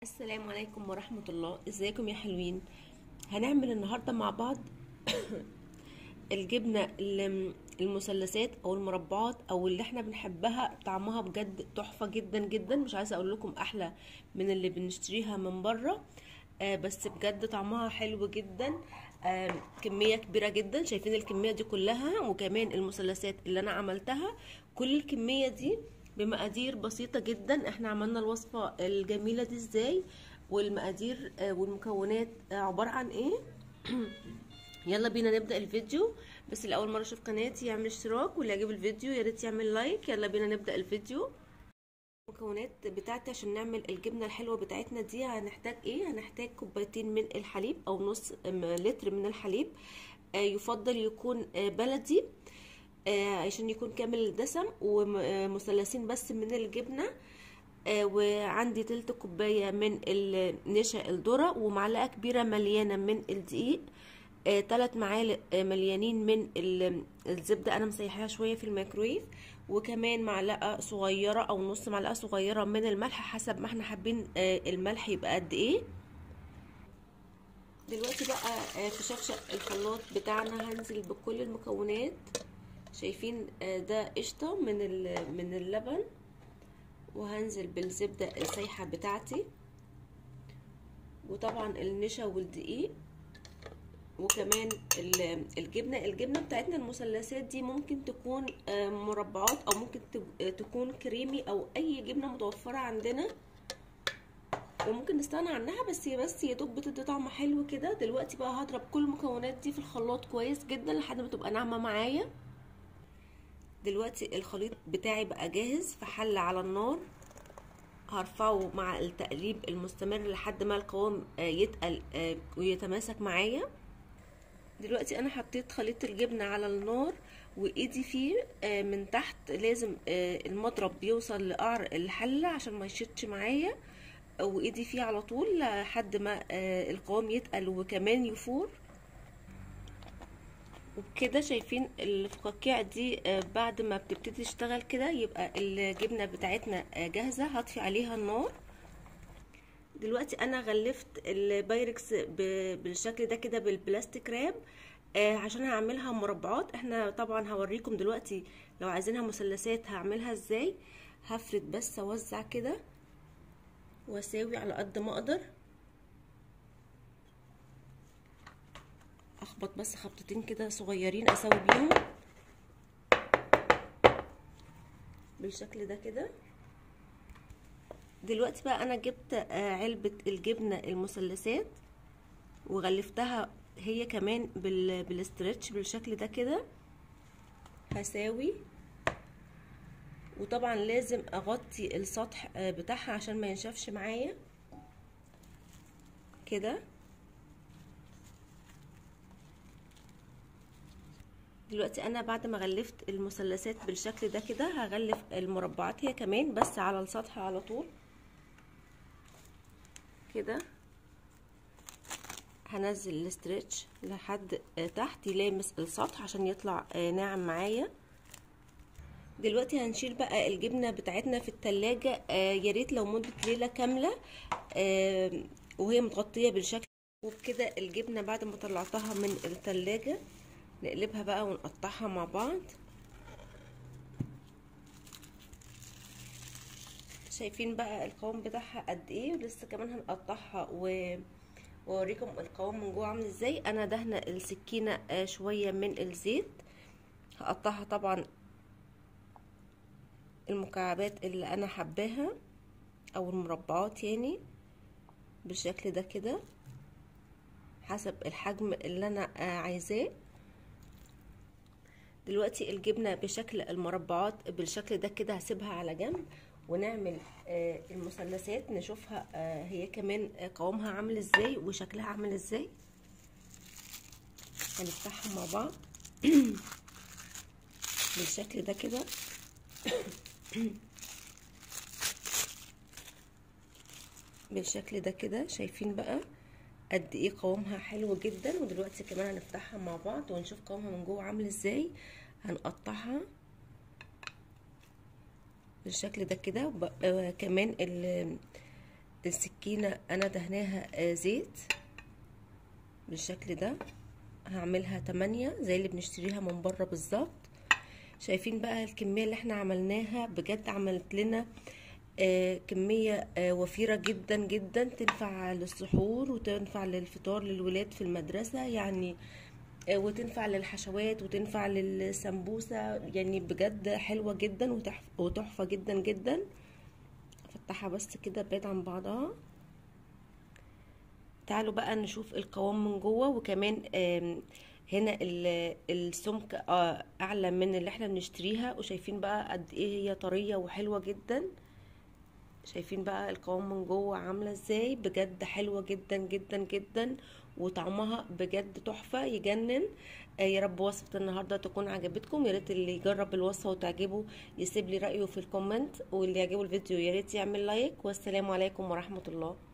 السلام عليكم ورحمة الله ازيكم يا حلوين هنعمل النهاردة مع بعض الجبنة ال- المثلثات او المربعات او اللي احنا بنحبها طعمها بجد تحفة جدا جدا مش عايزة اقول لكم احلى من اللي بنشتريها من بره آه بس بجد طعمها حلو جدا آه كمية كبيرة جدا شايفين الكمية دي كلها وكمان المثلثات اللي انا عملتها كل الكمية دي بمقادير بسيطة جدا احنا عملنا الوصفة الجميلة دي ازاي والمقادير آه والمكونات آه عبارة عن ايه يلا بينا نبدأ الفيديو بس اللي اول مرة يشوف قناتي يعمل اشتراك واللي يعجب الفيديو يا ريت يعمل لايك يلا بينا نبدأ الفيديو المكونات بتاعتي عشان نعمل الجبنة الحلوة بتاعتنا دي هنحتاج ايه هنحتاج كوبايتين من الحليب او نص لتر من الحليب آه يفضل يكون آه بلدي آه عشان يكون كامل الدسم ومثلثين بس من الجبنة آه وعندي تلت كوباية من النشا الذرة ومعلقة كبيرة مليانة من الدقيق آه تلات معالق آه مليانين من الزبدة انا مسيحاها شوية في الميكرويف وكمان معلقة صغيرة او نص معلقة صغيرة من الملح حسب ما احنا حابين آه الملح يبقى قد ايه دلوقتي بقى في شفشق الخلاط بتاعنا هنزل بكل المكونات شايفين ده قشطة من من اللبن وهنزل بالزبدة السايحة بتاعتي وطبعا النشا والدقيق وكمان الجبنة الجبنة بتاعتنا المثلثات دي ممكن تكون مربعات او ممكن تكون كريمي او اي جبنة متوفرة عندنا وممكن نستغنى عنها بس هي بس يا دوب بتدي طعم حلو كده دلوقتي بقى هضرب كل المكونات دي في الخلاط كويس جدا لحد ما تبقى ناعمة معايا دلوقتي الخليط بتاعي بقى جاهز في حلة على النار هرفعه مع التقليب المستمر لحد ما القوام يتقل ويتماسك معايا دلوقتي انا حطيت خليط الجبنة على النار وايدي فيه من تحت لازم المضرب يوصل لقعر الحلة عشان ما يشطش معايا وايدي فيه على طول لحد ما القوام يتقل وكمان يفور وبكده شايفين الفقاقيع دي بعد ما بتبتدي تشتغل كده يبقى الجبنة بتاعتنا جاهزة هطفي عليها النار دلوقتي انا غلفت البايركس بالشكل ده كده بالبلاستيك راب عشان هعملها مربعات احنا طبعا هوريكم دلوقتي لو عايزينها مثلثات هعملها ازاي هفرد بس اوزع كده واساوي على قد ما اقدر اخبط بس خبطتين كده صغيرين اسوي بيهم بالشكل ده كده دلوقتي بقى انا جبت علبة الجبنة المثلثات وغلفتها هي كمان بالاسترتش بالشكل ده كده هساوي وطبعا لازم اغطي السطح بتاعها عشان ما ينشفش معايا كده دلوقتي انا بعد ما غلفت المثلثات بالشكل ده كده هغلف المربعات هي كمان بس على السطح على طول كده هنزل الاسترتش لحد تحت يلامس السطح عشان يطلع ناعم معايا دلوقتي هنشيل بقى الجبنه بتاعتنا في التلاجة يا ريت لو مده ليله كامله وهي متغطيه بالشكل وبكده الجبنه بعد ما طلعتها من التلاجة نقلبها بقى ونقطعها مع بعض شايفين بقى القوام بتاعها قد ايه ولسه كمان هنقطعها و واوريكم القوام من جوه عامل ازاي انا دهنه السكينه شويه من الزيت هقطعها طبعا المكعبات اللي انا حباها او المربعات يعني بالشكل ده كده حسب الحجم اللي انا عايزاه دلوقتي الجبنه بشكل المربعات بالشكل ده كده هسيبها على جنب ونعمل آه المثلثات نشوفها آه هي كمان قوامها عامل ازاي وشكلها عامل ازاي هنفتحها مع بعض بالشكل ده كده بالشكل ده كده شايفين بقى قد ايه قوامها حلو جدا ودلوقتي كمان هنفتحها مع بعض ونشوف قوامها من جوه عامل ازاي هنقطعها بالشكل ده كده كمان السكينة انا دهناها آه زيت بالشكل ده هعملها تمانية زي اللي بنشتريها من بره بالظبط شايفين بقى الكمية اللي احنا عملناها بجد عملت لنا آه كمية آه وفيرة جدا جدا تنفع للسحور وتنفع للفطار للولاد في المدرسة يعني آه وتنفع للحشوات وتنفع للسمبوسة يعني بجد حلوة جدا وتحفة جدا جدا افتحها بس كده بعيد عن بعضها تعالوا بقى نشوف القوام من جوه وكمان هنا السمك اعلى من اللي احنا بنشتريها وشايفين بقى قد ايه هي طريه وحلوه جدا شايفين بقى القوام من جوه عامله ازاي بجد حلوه جدا جدا جدا وطعمها بجد تحفه يجنن يا رب وصفه النهارده تكون عجبتكم يا ريت اللي يجرب الوصفه وتعجبه يسيب لي رايه في الكومنت واللي يعجبه الفيديو يا ريت يعمل لايك والسلام عليكم ورحمه الله